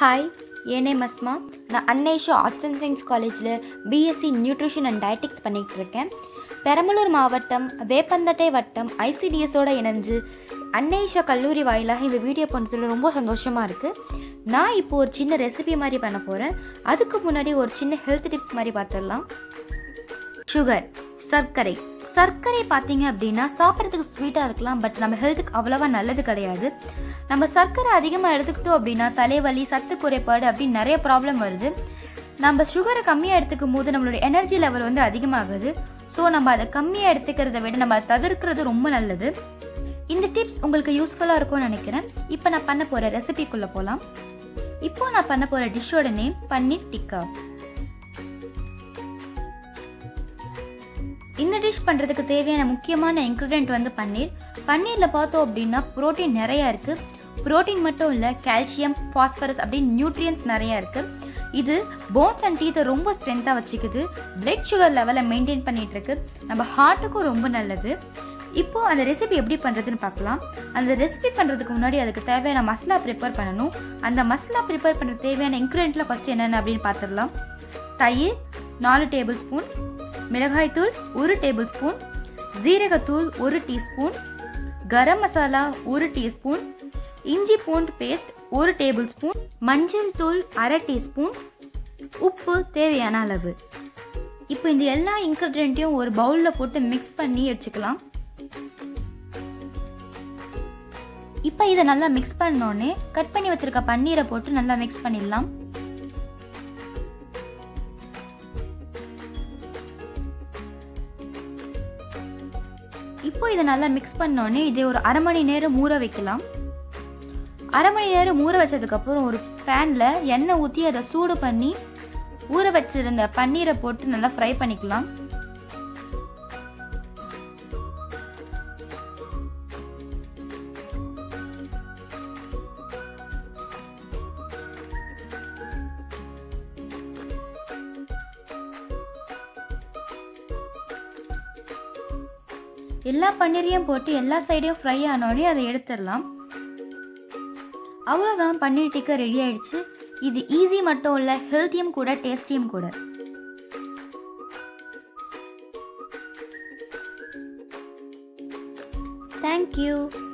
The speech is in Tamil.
ஹாய் என் நேம் அஸ்மா நான் அன்னைஷா ஆர்ட்ஸ் அண்ட் சயின்ஸ் காலேஜில் பிஎஸ்சி நியூட்ரிஷன் அண்ட் டயட்டிக்ஸ் பண்ணிகிட்டு இருக்கேன் பெரம்பலூர் மாவட்டம் வேப்பந்தட்டை வட்டம் ஐசிடிஎஸோட இணைஞ்சு அன்னைஷா கல்லூரி வாயிலாக இந்த வீடியோ பண்ணுறதுல ரொம்ப சந்தோஷமாக இருக்குது நான் இப்போ ஒரு சின்ன ரெசிபி மாதிரி பண்ண போகிறேன் அதுக்கு முன்னாடி ஒரு சின்ன ஹெல்த் டிப்ஸ் மாதிரி பார்த்துடலாம் சுகர் சர்க்கரை சர்க்கரை பார்த்தீங்க அப்படின்னா சாப்பிட்றதுக்கு ஸ்வீட்டாக இருக்கலாம் பட் நம்ம ஹெல்த்துக்கு அவ்வளோவா நல்லது கிடையாது நம்ம சர்க்கரை அதிகமாக எடுத்துக்கிட்டோம் அப்படின்னா தலைவலி சத்து குறைபாடு அப்படின்னு நிறைய ப்ராப்ளம் வருது நம்ம சுகரை கம்மியாக எடுத்துக்கும் போது நம்மளோட எனர்ஜி லெவல் வந்து அதிகமாகுது ஸோ நம்ம அதை கம்மியாக எடுத்துக்கிறத விட நம்ம அதை தவிர்க்கிறது ரொம்ப நல்லது இந்த டிப்ஸ் உங்களுக்கு யூஸ்ஃபுல்லாக இருக்கும்னு நினைக்கிறேன் இப்போ நான் பண்ண போகிற ரெசிபிக்குள்ளே போகலாம் இப்போ நான் பண்ண போகிற டிஷ்ஷோட நேம் பன்னீர் டிக்கா இந்த டிஷ் பண்ணுறதுக்கு தேவையான முக்கியமான இன்க்ரீடியன்ட் வந்து பன்னீர் பன்னீரில் பார்த்தோம் அப்படின்னா ப்ரோட்டீன் நிறையா இருக்குது ப்ரோட்டீன் மட்டும் இல்லை கால்சியம் ஃபாஸ்பரஸ் அப்படின்னு நியூட்ரியன்ஸ் நிறையா இருக்குது இது போன்ஸ் அண்ட் டீத்தை ரொம்ப ஸ்ட்ரென்த்தாக வச்சுக்குது பிளட் சுகர் லெவலை மெயின்டைன் பண்ணிகிட்டு இருக்கு நம்ம ஹார்ட்டுக்கும் ரொம்ப நல்லது இப்போ அந்த ரெசிபி எப்படி பண்ணுறதுன்னு பார்க்கலாம் அந்த ரெசிபி பண்ணுறதுக்கு முன்னாடி அதுக்கு தேவையான மசாலா ப்ரிப்பேர் பண்ணணும் அந்த மசாலா ப்ரிப்பேர் பண்ணுறது தேவையான இன்க்ரீடியண்ட்டில் ஃபஸ்ட்டு என்னென்ன அப்படின்னு பார்த்துடலாம் தயிர் நாலு டேபிள் ஸ்பூன் மிளகாய்த்தூள் ஒரு டேபிள் ஸ்பூன் ஜீரகத்தூள் ஒரு டீஸ்பூன் கரம் மசாலா ஒரு டீஸ்பூன் இஞ்சி பூண்டு பேஸ்ட் ஒரு டேபிள் ஸ்பூன் மஞ்சள் தூள் அரை டீஸ்பூன் உப்பு தேவையான அளவு இப்போ இந்த எல்லா இன்க்ரீடியண்ட்டையும் ஒரு பவுலில் போட்டு மிக்ஸ் பண்ணி வச்சுக்கலாம் இப்போ இதை நல்லா மிக்ஸ் பண்ணோடனே கட் பண்ணி வச்சிருக்க பன்னீரை போட்டு நல்லா மிக்ஸ் பண்ணிடலாம் இப்போ இதை நல்லா மிக்ஸ் பண்ணோடனே இதை ஒரு அரை மணி நேரம் ஊற வைக்கலாம் அரை மணி நேரம் ஊற வச்சதுக்கப்புறம் ஒரு பேனில் எண்ணெய் ஊற்றி அதை சூடு பண்ணி ஊற வச்சிருந்த பன்னீரை போட்டு நல்லா ஃப்ரை பண்ணிக்கலாம் எல்லா பன்னீரையும் போட்டு எல்லா சைடையும் ஃப்ரை ஆனோடனே அதை எடுத்துடலாம் அவ்வளோதான் பன்னீர் டிக்கா ரெடி ஆயிடுச்சு இது ஈஸி மட்டும் இல்லை ஹெல்த்தியும் கூட டேஸ்டியும் கூட தேங்க்யூ